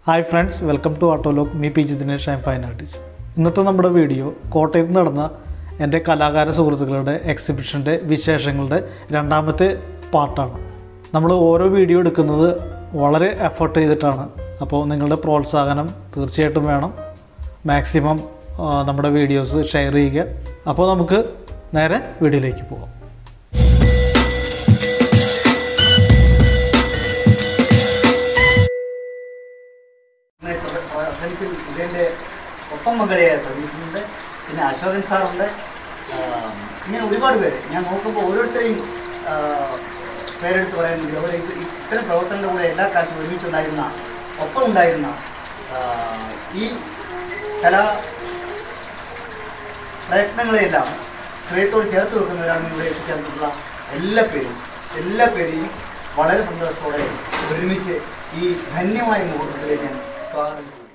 Hi friends welcome to autolog me P G Dinesh I'm fine artist ഇന്നത്തെ നമ്മുടെ video കോട്ടയത്ത് നടന്ന എൻ്റെ കലാകാര സുഹൃത്തുക്കളുടെ എക്സിബിഷൻ്റെ വിശേഷങ്ങളുടെ രണ്ടാമത്തെ പാർട്ടാണ് നമ്മൾ ഓരോ വീഡിയോ എടുക്കുന്നത് വളരെ എഫർട്ട് ചെയ്തിട്ടാണ് അപ്പോൾ നിങ്ങളുടെ പ്രോത്സാഹനം തീർച്ചയായിട്ടും വേണം മാക്സിമം ആ, നമ്മുടെ വീഡിയോസ് ഷെയർ ചെയ്യുക അപ്പോൾ നമുക്ക് നേരെ വീഡിയോയിലേക്ക് പോകാം ഫ്രണ്ട്സിൽ ഇതിൻ്റെ ഒപ്പം മകളെയായ സർവീസുണ്ട് പിന്നെ അശോകൻ സാറുണ്ട് ആ, ഇങ്ങനെ ഒരുപാട് പേര് ഞാൻ നോക്കുമ്പോൾ ഓരോരുത്തരെയും ആ, പേരെടുത്ത് പറയാനുണ്ട് അവർ ഇത് ഇത്തരം പ്രവർത്തനങ്ങളുടെ കൂടെ എല്ലാ കാലത്തും ഒരുമിച്ചുണ്ടായിരുന്ന ഒപ്പം ഉണ്ടായിരുന്ന ആ, ഈ കലാ പ്രയത്നങ്ങളെയെല്ലാം ഹൃദയത്തോട് ചേർത്ത് വെക്കുന്നവരാണ് ഇവിടെ എത്തിച്ചേർന്നിട്ടുള്ള എല്ലാ പേരും എല്ലാ പേരെയും വളരെ സന്തോഷത്തോടെ ഒരുമിച്ച് ഈ ധന്യമായ മുഹൂർത്തത്തിലേക്ക് ഞാൻ സ്വാഗതം ചെയ്യുന്നു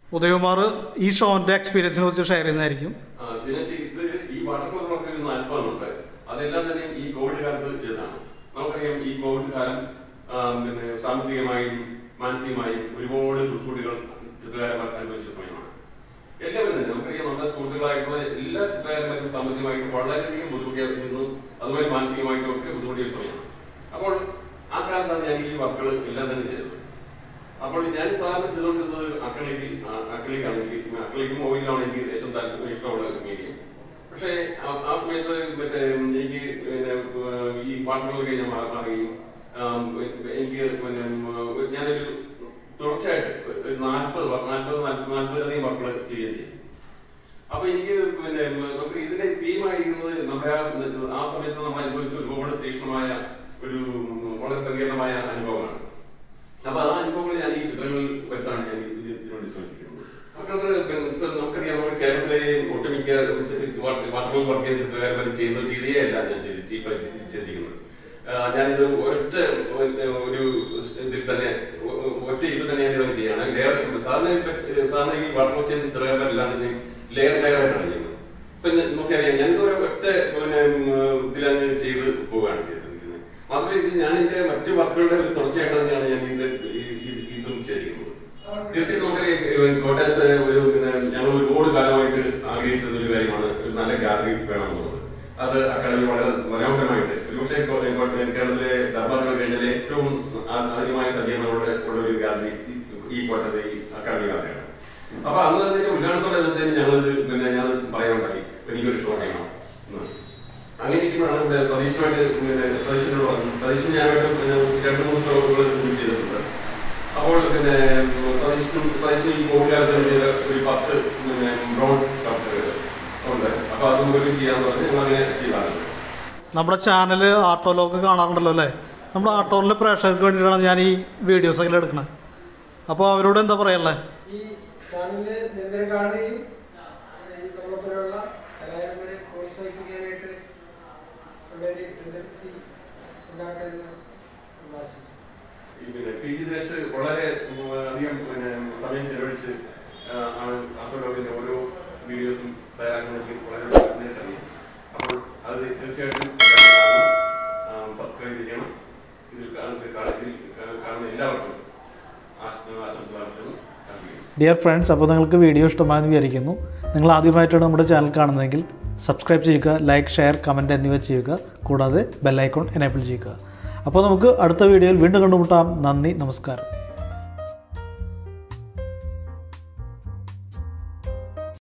ഉദയകുമാർ ഈ ഷോൻ്റെ എക്സ്പീരിയൻസിനെ കുറിച്ച് ഷെയർ ചെയ്യുന്നതായിരിക്കും ആ, ദിനേശ് ഇത് ഈ വാട്ടർ ക്ലബിലൊക്കെ ഇന്ന് അല്പമുണ്ട് അതെല്ലാം തന്നെ ഈ കോവിഡ് കാലത്ത് ചെയ്തതാണ് നമുക്കറിയാം ഈ കോവിഡ് കാലം ആ, പിന്നെ സാമ്പത്തികമായും മാനസികമായും ഒരുപാട് ബുദ്ധിമുട്ടുകൾ ചിത്രകാരന്മാർ അനുഭവിച്ച സമയമാണ് എല്ലാവരും തന്നെ നമുക്കറിയാം നമ്മുടെ സുഹൃത്തുക്കളായിട്ടുള്ള എല്ലാ ചിത്രകാരന്മാരും സാമ്പത്തികമായിട്ട് വളരെയധികം ബുദ്ധിമുട്ടിയിരുന്നു അതുപോലെ മാനസികമായിട്ടും ഒക്കെ ബുദ്ധിമുട്ടിയ സമയമാണ് അപ്പോൾ ആ കാലത്താണ് ഞാൻ ഈ വർക്കുകൾ എല്ലാം തന്നെ ചെയ്തത് അപ്പോൾ ഞാൻ സാധാരണ ചെയ്തുകൊണ്ടിരുന്നത് അക്രലിക് അക്രലിക്കാണ് എനിക്ക് അക്രലിക്കും ഓയിലാണ് എനിക്ക് ഏറ്റവും താല്പര്യം ഇഷ്ടമുള്ള മീഡിയം പക്ഷേ ആ- ആ സമയത്ത് മറ്റേ എനിക്ക് പിന്നെ ഏർ ഈ വാട്ടറുകൾ കഴിഞ്ഞ് മാ- മാറുകയും ആം, എനിക്ക് പിന്നെ ഉം, ഞാനൊരു തുടർച്ചയായിട്ട് ഒരു നാൽപ്പത് നാൽപ്പത് നാൽപ്പതിലധികം വർക്കുകൾ ചെയ്യുകയും ചെയ്യും അപ്പൊ എനിക്ക് പിന്നെ നമുക്ക് ഇതിന്റെ തീമായിരുന്നത് നമ്മുടെ ആ- ആ സമയത്ത് നമ്മൾ അനുഭവിച്ച ഒരുപാട് തീക്ഷ്ണമായ ഒരു വളരെ സങ്കീർണമായ അനുഭവമാണ് അപ്പൊ ആ അനുഭവങ്ങൾ ഞാൻ ഈ ചിത്രങ്ങളിൽ വരുത്താണ് ഞാൻ ഇത് ഇതിനുവേണ്ടി ശ്രമിക്കുന്നത് മക്കൾക്ക് പിന്നെ ഇപ്പൊ നമുക്കറിയാം നമ്മുടെ കേരളത്തിലെ ഒട്ടുമിക്ക വാട്ടർ വർക്ക് ചെയ്യുന്ന ചിത്രകാരന്മാരും ചെയ്യുന്ന ഒരു രീതിയേ അല്ല ഞാൻ ചെയ്ത് ഇപ്പൊ ചെയ്തിരിക്കുന്നത് ആ, ഞാനിത് ഒറ്റ ഒരു ഇതിൽ തന്നെ ഒ- ഒറ്റ ഇതിൽ തന്നെ ഞാൻ ഇതൊക്കെ ചെയ്യാണ് ലെയർ സാധാരണ ഇപ്പൊ- സാധാരണ ഈ വാട്ടർ വർക്ക് ചെയ്യുന്ന ചിത്രകാരന്മാരെല്ലാം തന്നെ ലെയർ ലെയർ ആയിട്ടാണ് ചെയ്യുന്നത് ഇപ്പൊ ഞാൻ- നമുക്കറിയാം ഞാനിത് ഒരു ഒറ്റ പിന്നെ ഉം, ഇതിലങ്ങ് ചെയ്ത് പോവുകയാണ് ചെയ്തിരിക്കുന്നത് മാത്രമല്ല ഇത് ഞാൻ എന്റെ മറ്റു വർക്കുകളുടെ ഒരു തുടർച്ചയായിട്ട് തന്നെയാണ് ഞാൻ ഇത് ഈ- ഈ- ഇതും ചെയ്തിരിക്കുന്നത് തീർച്ചയായും നമുക്ക് കോട്ടയത്ത് ഒരു പിന്നെ ഞങ്ങൾ ഒരുപാട് കാലമായിട്ട് ആഗ്രഹിച്ചിരുന്ന ഒരു കാര്യമാണ് ഒരു നല്ല ഗാലറി വേണമെന്നുള്ളത് അത് അക്കാദമി വളരെ മനോഹരമായിട്ട് ഒരുപക്ഷെ കോ- കോ- കേരളത്തിലെ ദർബാറുകൾ കഴിഞ്ഞാൽ ഏറ്റവും ആ- അധികമായ സജീവങ്ങളോട് ഉള്ള ഒരു ഗാലറി ഈ- ഈ കോട്ടയത്തെ ഈ അക്കാദമി ഗാലറിയാണ് അപ്പൊ അന്ന് തന്നെ ഉദ്ഘാടനത്തോടെ എന്ന് വെച്ചാൽ ഞങ്ങളിത് പിന്നെ ഞാൻ പറയാനുണ്ടായി എനിക്കൊരു ഷോ ചെയ്യണം എന്ന്. അങ്ങനെ ഇരിക്കുമ്പോഴാണ് ഇവിടെ സതീഷുമായിട്ട് പിന്നെ സതീഷിനോട് പറഞ്ഞു സതീഷിന് ഞാനായിട്ട് പിന്നെ രണ്ട് മൂന്ന് ഷോകൾ ചെയ്തിട്ടുണ്ട് അപ്പോൾ പിന്നെ സതീഷിനും സതീഷിന് ഈ കോവിഡ് കാലത്ത് ചെയ്ത ഒരു പത്ത് പിന്നെ ബ്രോൺസ് കപ്പുകൾ ഉണ്ട് അപ്പൊ അത് മുകളിൽ ചെയ്യാന്ന് പറഞ്ഞ് ഞങ്ങൾ അങ്ങനെ ചെയ്താണ് നമ്മുടെ ചാനൽ ആട്ടോലൊക്കെ കാണാറുണ്ടല്ലോ അല്ലേ നമ്മുടെ ആട്ടോലിലെ പ്രേക്ഷകർക്ക് വേണ്ടിയിട്ടാണ് ഞാൻ ഈ വീഡിയോസ് ഒക്കെ എടുക്കുന്നത് അപ്പോൾ അവരോട് എന്താ പറയാനുള്ളത് ഈ ചാനലിൽ നിരന്തരം കാണുകയും ഈ നമ്മളെ പോലെയുള്ള കലാകാരന്മാരെ പ്രോത്സാഹിപ്പിക്കാനായിട്ട് ഉള്ള ഒരു ടെൻഡൻസി ഉണ്ടാക്കരുത് എന്ന് ആശംസിക്കുന്നു ഈ പിന്നെ പി ജി ദിനേശ് വളരെ ഉം, അധികം പിന്നെ സമയം ചെലവഴിച്ച് ആ, ആണ് ആട്ടോലോഗിന്റെ ഓരോ വീഡിയോസും തയ്യാറാക്കുന്നതിന് വളരെ നേരിട്ടറിയാം അപ്പോൾ അത് തീർച്ചയായിട്ടും സബ്സ്ക്രൈബ് ചെയ്യണം ഇതിൽ കാണുന്ന കാ- ഇതിൽ കാ- കാണുന്ന എല്ലാവർക്കും ആശ- ആശംസകൾ അർപ്പിക്കുന്നു അർപ്പിക്കുന്നു ഡിയർ ഫ്രണ്ട്സ് അപ്പോൾ നിങ്ങൾക്ക് വീഡിയോ ഇഷ്ടമായെന്ന് വിചാരിക്കുന്നു നിങ്ങൾ ആദ്യമായിട്ടാണ് നമ്മുടെ ചാനൽ കാണുന്നതെങ്കിൽ സബ്സ്ക്രൈബ് ചെയ്യുക ലൈക്ക് ഷെയർ കമൻറ്റ് എന്നിവ ചെയ്യുക കൂടാതെ ബെല്ലൈക്കോൺ എനേബിൾ ചെയ്യുക അപ്പോൾ നമുക്ക് അടുത്ത വീഡിയോയിൽ വീണ്ടും കണ്ടുമുട്ടാം നന്ദി നമസ്കാരം